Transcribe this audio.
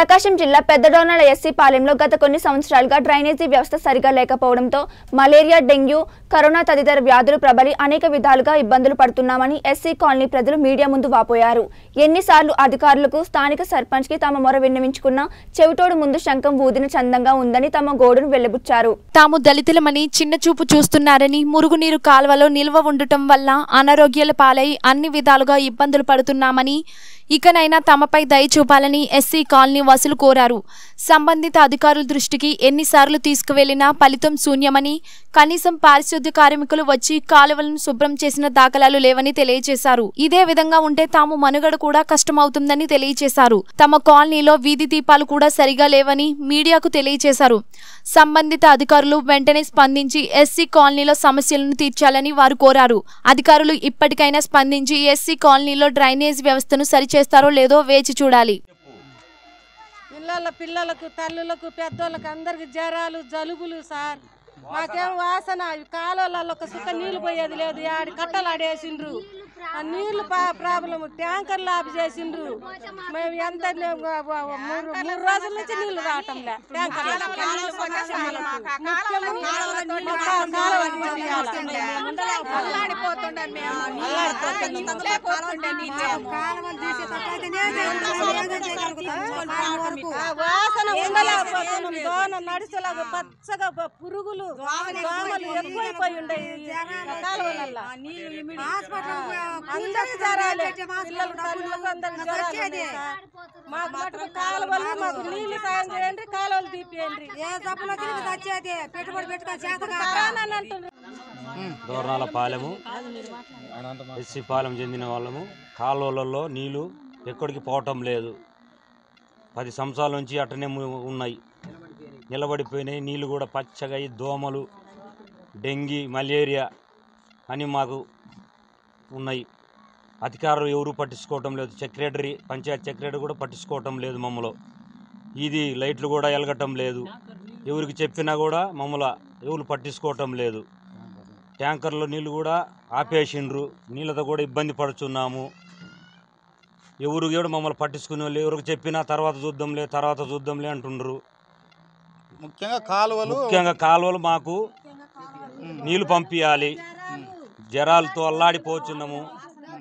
ప్రకాశం జిల్లా పెద్దడోనాల ఎస్సీ పాలెంలో గత కొన్ని సంవత్సరాలుగా డ్రైనేజీ వ్యవస్థ సరిగా లేకపోవడంతో మలేరియా డెంగ్యూ కరోనా తదితర వ్యాధులు ప్రబలి అనేక విధాలుగా ఇబ్బందులు పడుతున్నామని ఎస్సీ కాలనీ ప్రజలు మీడియా ముందు వాపోయారు ఎన్నిసార్లు అధికారులకు స్థానిక సర్పంచ్ కి తమ మొర విన్నవించుకున్నా చెవిటోడు ముందు శంఖం ఊదిన చందంగా ఉందని తమ గోడును వెళ్లబుచ్చారు తాము దళితులమని చిన్న చూపు చూస్తున్నారని మురుగునీరు కాల్వలో నిల్వ ఉండటం వల్ల అనారోగ్యాల పాలై అన్ని విధాలుగా ఇబ్బందులు పడుతున్నామని ఇకనైనా తమపై దయ చూపాలని ఎస్సీ కాలనీ వాసులు కోరారు సంబంధిత అధికారుల దృష్టికి ఎన్నిసార్లు తీసుకువెళ్లినా ఫలితం శూన్యమని కనీసం పారిశుద్ధ్య కార్మికులు వచ్చి కాలువలను శుభ్రం చేసిన దాఖలాలు లేవని తెలియజేశారు ఇదే విధంగా ఉంటే తాము మనుగడ కూడా కష్టమవుతుందని తెలియజేశారు తమ కాలనీలో వీధి దీపాలు కూడా సరిగా లేవని మీడియాకు తెలియజేశారు సంబంధిత అధికారులు వెంటనే స్పందించి ఎస్సీ కాలనీలో సమస్యలను తీర్చాలని వారు కోరారు అధికారులు ఇప్పటికైనా స్పందించి ఎస్సీ కాలనీలో డ్రైనేజ్ వ్యవస్థను సరిచేస్తారో లేదో వేచి చూడాలి పిల్లల పిల్లలకు తల్లులకు పెద్దోళ్ళకి అందరికి జ్వరాలు జలుబులు సార్ మాకేం వాసన ఈ కాలువలలో ఒక సుక్క నీళ్లు పోయేది లేదు ఆడి కట్టలు ఆడేసిండ్రు ఆ నీళ్లు ప్రాబ్లం ట్యాంకర్లు ఆఫ్ చేసిండ్రు మేము ఎంత నే- వ- వ- వ- మూడు మూడు రోజుల నుంచి నీళ్లు రావటం లే ట్యాంకర్లు వాసన ఉండలేకపోతున్నాం దోన నడిచేలాగా పచ్చగా ప- పురుగులు దోమలు ఎక్కువైపోయి ఉండే కాలువలల్లో అందరికి జ్వరాలే పిల్లలు తల్లులకు అందరికి జ్వరాలు ఉన్నాయి సార్. మాకు మటుకు కాలువలు మాకు నీళ్లు సాయం చేయండి కాలువలు తీపియండి ఏ జబ్బులు వచ్చినా వచ్చేది పెట్టుబడి పెట్టుకొని చేత కరోనా అని అంటున్నారు దోర్నాల పాలెము ఎస్సీ పాలెం చెందిన వాళ్ళము కాలువలలో నీళ్లు ఎక్కడికి పోవటం లేదు పది సంవత్సరాల నుంచి అట్టనే ము- ఉన్నాయి నిలబడిపోయినాయి నీళ్లు కూడా పచ్చగా అయి దోమలు డెంగీ మలేరియా అని మాకు ఉన్నాయి అధికారులు ఎవరు పట్టించుకోవటం లేదు సెక్రటరీ పంచాయత్ సెక్రటరీ కూడా పట్టించుకోవటం లేదు మమ్మల్ని ఇది లైట్లు కూడా ఎలగటం లేదు ఎవరికి చెప్పినా కూడా మమ్మల్ని ఎవరు పట్టించుకోవటం లేదు ట్యాంకర్లో నీళ్ళు కూడా ఆపేసిండ్రు నీళ్ళతో కూడా ఇబ్బంది పడుతున్నాము ఎవరు కూడా మమ్మల్ని పట్టించుకునే వాళ్ళు ఎవరికి చెప్పినా తర్వాత చూద్దాంలే తర్వాత చూద్దాంలే అంటుండ్రు ముఖ్యంగా కాలువలు ముఖ్యంగా కాలువలు మాకు నీళ్లు పంపించాలి జ్వరాలతో అల్లాడిపోతున్నాము